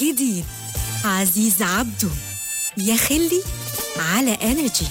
جديد عزيز عبده يا خلي على انرجي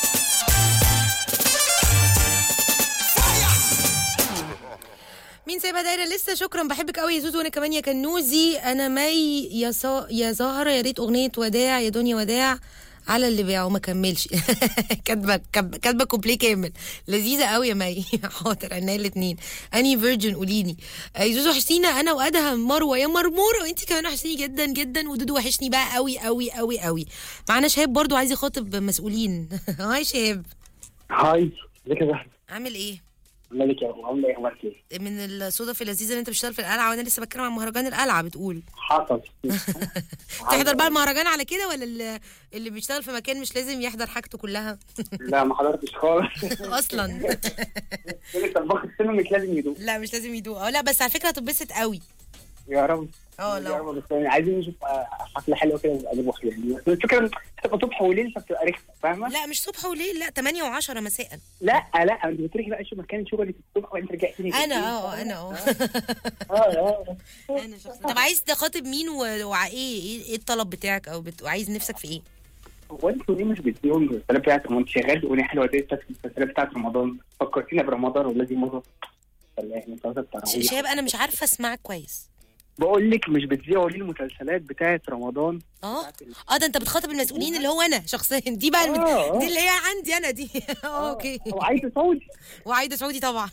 مين سايبها دايره لسه شكرا بحبك قوي يا زوزو وانا كمان يا كنوزي انا مي يا صا... يا زهره يا ريت اغنيه وداع يا دنيا وداع على اللي باعه ما كملش كاتبه كاتبه كاتبه كوبليه كامل لذيذه قوي يا مي حاضر عنا الاثنين اني فيرجن قولي لي يا زوزو وحشتينا انا وادهم مروه يا مرموره وانت كمان وحشتيني جدا جدا ودودو وحشني بقى قوي قوي قوي قوي معانا شهاب برضو عايز يخاطب مسؤولين هاي شهاب هاي ازيك يا زهر عامل ايه مالك يا ابو عامله ايه اخبارك ايه؟ من الصدف اللذيذه ان انت بتشتغل في القلعه وانا لسه بتكلم عن مهرجان القلعه بتقول حصل تحضر بقى المهرجان على كده ولا اللي, اللي بيشتغل في مكان مش لازم يحضر حاجته كلها لا ما حضرتش خالص اصلا كل طباخ السينما مش لازم يدوق لا مش لازم يدوق اه لا بس على فكره هتتبسط قوي يا رب اه يا لا رب بس يعني عايزين نشوف آه، حفله حلوه كده نبقى نروح يعني بس الفكره تبقى صبح وليل فبتبقى رخمه فاهمه؟ لا مش صبح وليل لا 8 و10 مساء لا لا انت بتروحي بقى شوف مكان شغلك الصبح وانت رجعتي تاني انا اه اه انا اه اه اه انا شخص طب عايز تخاطب مين و- وع ايه ايه إيه الطلب بتاعك او بت... وعايز نفسك في ايه هو انتوا ليه مش بتديهم المسلسلات بتاعت رمضان شغال اغنيه حلوه زي بتاعت المسلسلات بتاعت رمضان فكرتينا برمضان والذي مضى ولا ايه المسلسل بتاع ش- رمضان شهاب انا مش عارفه اسمعك كويس بقول لك مش بتذيعوا ليه المسلسلات بتاعت رمضان اه اه ده انت بتخاطب المسؤولين اللي هو انا شخصيا دي بقى الم... آه، آه. دي اللي هي عندي انا دي اه اوكي وعايزه صوتي وعايده سعودي طبعا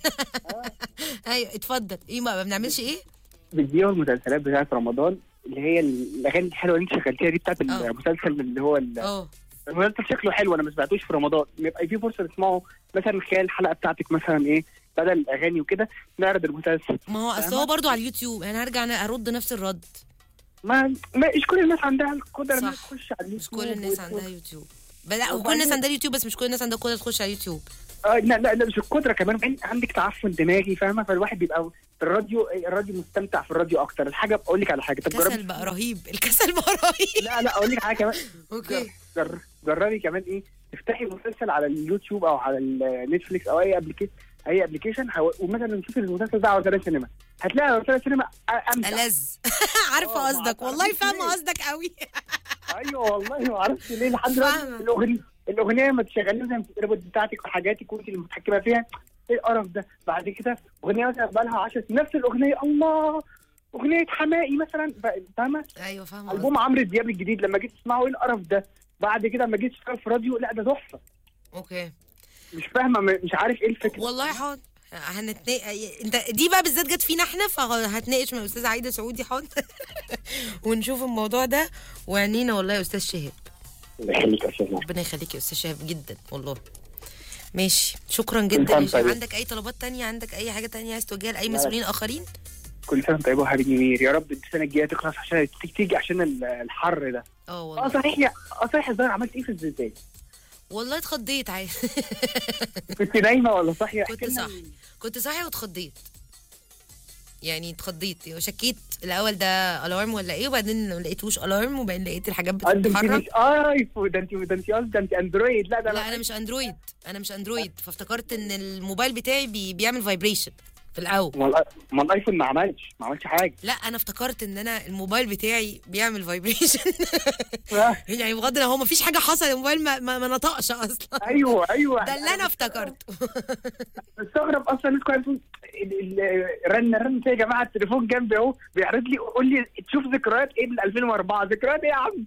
ايوه اتفضل ايه ما بنعملش ايه بتذيعوا المسلسلات بتاعت رمضان اللي هي الاغاني الحلوه اللي انت شغلتيها دي بتاعت آه. المسلسل اللي هو ال- اه المسلسل شكله حلو انا ما سمعتوش في رمضان يبقى في فرصه تسمعه مثلا خلال الحلقه بتاعتك مثلا ايه بدل الاغاني وكده نعرض المسلسل ما هو اصل هو برضه على اليوتيوب انا هرجع أنا ارد نفس الرد ما, ما مش كل الناس عندها القدره انها صح. تخش على اليوتيوب مش كل الناس وت- عندها يوتيوب لا وكل وبعدين- الناس عندها يوتيوب بس مش كل الناس عندها قدره تخش على يوتيوب آه لا لا لا مش القدره كمان وبعدين عندك تعفن دماغي فاهمه فالواحد بيبقى في الراديو الراديو مستمتع في الراديو اكتر الحاجه اقول لك على حاجه طب الكسل جربي بقى رهيب الكسل بقى رهيب لا لا اقول لك حاجه كمان اوكي جر- جربي كمان ايه تفتحي مسلسل على اليوتيوب او على النتفليكس او اي ابلكيشن اي ابلكيشن ومثلا نشوف المسلسل ده على روتانا سينما هتلاقي على روتانا سينما أ- امتع ألذ عارفه آه، قصدك ما والله تعرفيش فاهمه ليه. قصدك قوي ايوه والله ما اعرفش ليه لحد دلوقتي فاهمة. الاغنيه الاغنيه ما تشغليها زي ما الروبوت بتاعتك وحاجاتك وانت اللي متحكمه فيها ايه القرف ده بعد كده اغنيه مثلا بقى لها 10 نفس الاغنيه الله اغنيه حماقي مثلا ف- فاهمه ايوه فاهمه قصدك. البوم عمرو دياب الجديد لما جيت تسمعه ايه القرف ده بعد كده لما جيت تشتغل في راديو لا ده تحفه اوكي مش فاهمه م- مش عارف ايه الفكره والله حاضر هنتناقش انت دي بقى بالذات جت فينا احنا فهتناقش مع الاستاذه عايده سعودي حاضر ونشوف الموضوع ده وعنينا والله يا استاذ شهاب الله يخليك يا استاذ ربنا يخليك يا استاذ شهاب جدا والله ماشي شكرا كل جدا سنة يا شهاب. طيب. عندك اي طلبات تانية عندك اي حاجه تانية عايز توجهها لاي لا. مسؤولين اخرين كل سنه طيب وحبيبي منير يا رب السنه الجايه تخلص عشان تيجي- تيجي عشان ال- الحر ده اه اه والله صحيح يا اه صحيح الظاهر عملت ايه في الزلزال والله اتخضيت عادي كنت نايمه ولا صاحيه كنت احكي لنا صاحي كنت صاحيه واتخضيت يعني اتخضيت وشكيت الاول ده الارم ولا ايه وبعدين ما لقيتوش الارم وبعدين لقيت الحاجات آه، ده انت بتتحرك مش ايفون ده انت ده انت قصدي ده انت اندرويد لا ده لا انا مش اندرويد انا مش اندرويد فافتكرت ان الموبايل بتاعي بي بيعمل فايبريشن في الاول ما الآ- ما الايفون ما عملش ما عملش حاجه لا انا افتكرت ان انا الموبايل بتاعي بيعمل فايبريشن آه، يعني بغض النظر هو ما فيش حاجه حصلت الموبايل ما, ما, ما نطقش اصلا ايوه ايوه ده اللي انا افتكرته مستغرب اصلا الناس كلها بتقول ال- ال- رن رن يا جماعه التليفون جنبي اهو بيعرض لي قول لي تشوف ذكريات ايه من 2004 ذكريات ايه يا عم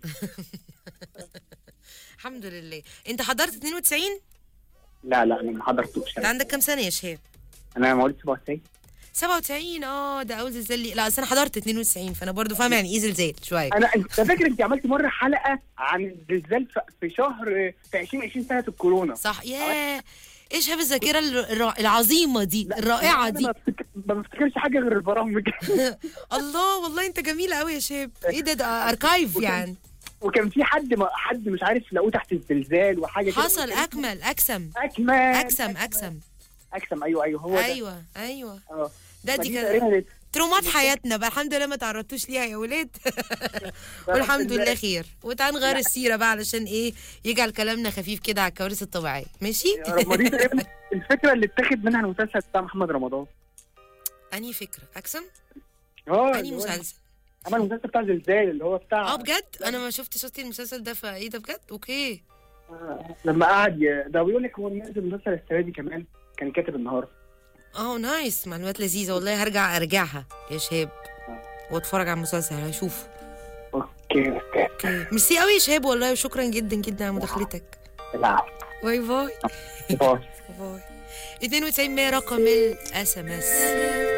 الحمد لله انت حضرت 92 لا لا انا ما حضرتوش انت عندك كام سنه يا شهاب انا مواليد 97 97 اه ده اول زلزال لي لا اصل انا حضرت 92 فانا برضو فاهمه يعني ايه زلزال شويه انا انت فاكر انت عملت مره حلقه عن الزلزال ف- في شهر في 2020 سنه الكورونا صح ياه ايه شهاب الذاكره الر- العظيمه دي الرائعه أنا دي ما بفتك- ما بفتكرش حاجه غير البرامج الله والله انت جميله قوي يا شهاب ايه ده ده اركايف يعني وكان في حد ما حد مش عارف لقوه تحت الزلزال وحاجه كده. حصل اكمل اكسم اكمل اكسم اكسم اكسم ايوه ايوه هو ده ايوه ايوه اه ده دي فدي كانت تقريباً ترومات حياتنا بقى الحمد لله ما تعرضتوش ليها يا ولاد والحمد لله خير وتعال نغير السيره بقى علشان ايه يجعل كلامنا خفيف كده على الكوارث الطبيعيه ماشي يا رب ما دي تقريباً الفكره اللي اتاخد منها المسلسل بتاع محمد رمضان انهي فكره اكسم اه انهي اللي هو- مسلسل عمل المسلسل بتاع زلزال اللي هو بتاع اه بجد انا ما شفتش اصلي المسلسل ده فايه ده بجد اوكي آه، لما قعد ي- ده بيقول لك هو نازل مسلسل السنه دي كمان كان كاتب النهارده اه نايس معلومات لذيذه والله هرجع ارجعها يا شهاب واتفرج على المسلسل هشوفه اوكي اوكي اوكي ميرسي قوي يا شهاب والله وشكرا جدا جدا على مداخلتك العفو باي باي باي. باي 92 رقم الاس ام اس